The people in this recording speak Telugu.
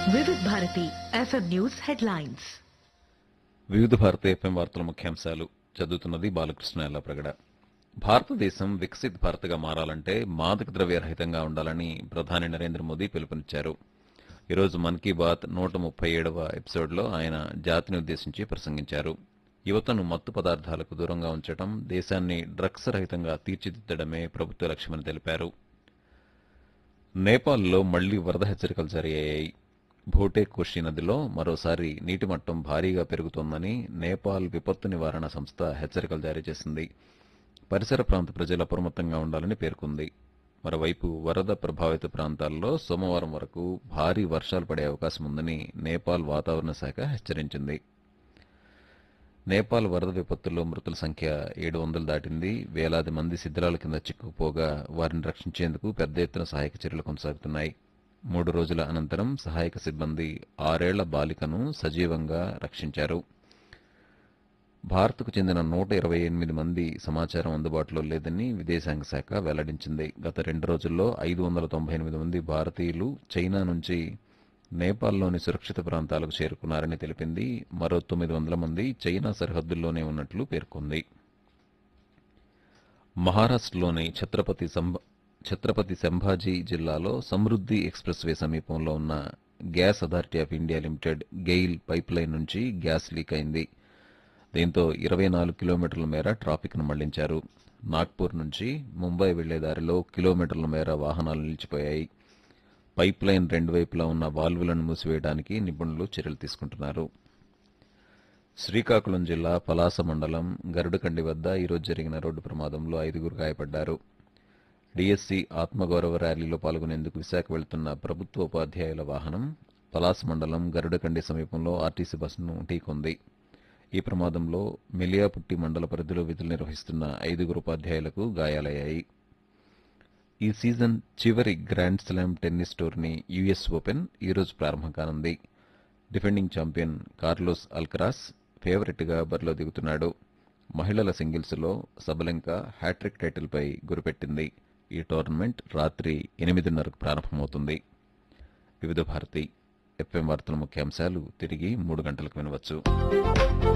వివిధ భారతి ఎఫ్ఎం న్యూస్ హెడ్లైన్స్ వివిధ భారత ఎఫ్ఎం వార్తల ముఖ్యాంశాలు చదువుతున్నది బాలకృష్ణ ఎల్లప్రగడ భారతదేశం వికసిత్ భారత్గా మారాలంటే మాదక ద్రవ్య రహితంగా ఉండాలని ప్రధాని నరేంద్ర మోదీ పిలుపునిచ్చారు ఈరోజు మన్ కీ బాత్ నూట ముప్పై ఏడవ ఎపిసోడ్లో ఆయన జాతిని ఉద్దేశించి ప్రసంగించారు యువతను మత్తు పదార్థాలకు దూరంగా ఉంచడం దేశాన్ని డ్రగ్స్ రహితంగా తీర్చిదిద్దడమే ప్రభుత్వ లక్ష్యమని తెలిపారు నేపాల్లో మళ్లీ వరద హెచ్చరికలు జారీ అయ్యాయి భోటే కోషి నదిలో మరోసారి నీటి మట్టం భారీగా పెరుగుతోందని నేపాల్ విపత్తు నివారణ సంస్థ హెచ్చరికలు జారీ చేసింది పరిసర ప్రాంత ప్రజలు అప్రమత్తంగా ఉండాలని పేర్కొంది మరోవైపు వరద ప్రభావిత ప్రాంతాల్లో సోమవారం వరకు భారీ వర్షాలు పడే అవకాశం ఉందని నేపాల్ వాతావరణ శాఖ హెచ్చరించింది నేపాల్ వరద విపత్తుల్లో మృతుల సంఖ్య ఏడు వందలు దాటింది వేలాది మంది శిథిలాల కింద చిక్కుకుపోగా వారిని రక్షించేందుకు పెద్ద ఎత్తున సహాయక చర్యలు కొనసాగుతున్నాయి మూడు రోజుల అనంతరం సహాయక సిబ్బంది ఆరేళ్ల బాలికను సజీవంగా రక్షించారు భారత్కు చెందిన నూట ఇరవై ఎనిమిది మంది సమాచారం అందుబాటులో లేదని విదేశాంగ శాఖ వెల్లడించింది గత రెండు రోజుల్లో ఐదు వందల తొంభై ఎనిమిది మంది భారతీయులు చైనా నుంచి నేపాల్లోని సురక్షిత ప్రాంతాలకు చేరుకున్నారని తెలిపింది మరో తొమ్మిది వందల మంది చైనా సరిహద్దుల్లోనే ఉన్నట్లు పేర్కొంది మహారాష్ట్రలోని ఛత్రపతి సంభ ఛత్రపతి సంభాజీ జిల్లాలో సమృద్ధి ఎక్స్ప్రెస్ వే సమీపంలో ఉన్న gas authority of India limited GAIL pipeline నుంచి గ్యాస్ లీక్ అయింది దీంతో ఇరవై నాలుగు కిలోమీటర్ల మేర ట్రాఫిక్ను మళ్లించారు నాగ్పూర్ నుంచి ముంబై వెళ్లే దారిలో కిలోమీటర్ల మేర వాహనాలు నిలిచిపోయాయి పైప్ లైన్ రెండు వైపులా ఉన్న వాల్వులను మూసివేయడానికి నిపుణులు చర్యలు తీసుకుంటున్నారు శ్రీకాకుళం జిల్లా పలాస మండలం గరుడకండి వద్ద ఈరోజు జరిగిన రోడ్డు ప్రమాదంలో ఐదుగురు గాయపడ్డారు డిఎస్సి ఆత్మగౌరవ ర్యాలీలో పాల్గొనేందుకు విశాఖ వెళ్తున్న ప్రభుత్వ ఉపాధ్యాయుల వాహనం పలాస మండలం గరుడకండి సమీపంలో ఆర్టీసీ బస్సును ఢీకొంది ఈ ప్రమాదంలో మెలియాపుట్టి మండల పరిధిలో విధులు నిర్వహిస్తున్న ఐదుగురు ఉపాధ్యాయులకు గాయాలయ్యాయి ఈ సీజన్ చివరి grand slam tennis tourney US open ఈరోజు ప్రారంభం కానుంది డిఫెండింగ్ ఛాంపియన్ కార్లోస్ అల్కరాస్ ఫేవరెట్గా బరిలో దిగుతున్నాడు మహిళల సింగిల్స్లో సబలంక హ్యాట్రిక్ టైటిల్పై గురిపెట్టింది ఈ టోర్నమెంట్ రాత్రి ఎనిమిదిన్నరకు ప్రారంభమవుతుంది వివిధ భారతి ఎఫ్ఎం వార్తల ముఖ్యాంశాలు తిరిగి మూడు గంటలకు వినవచ్చు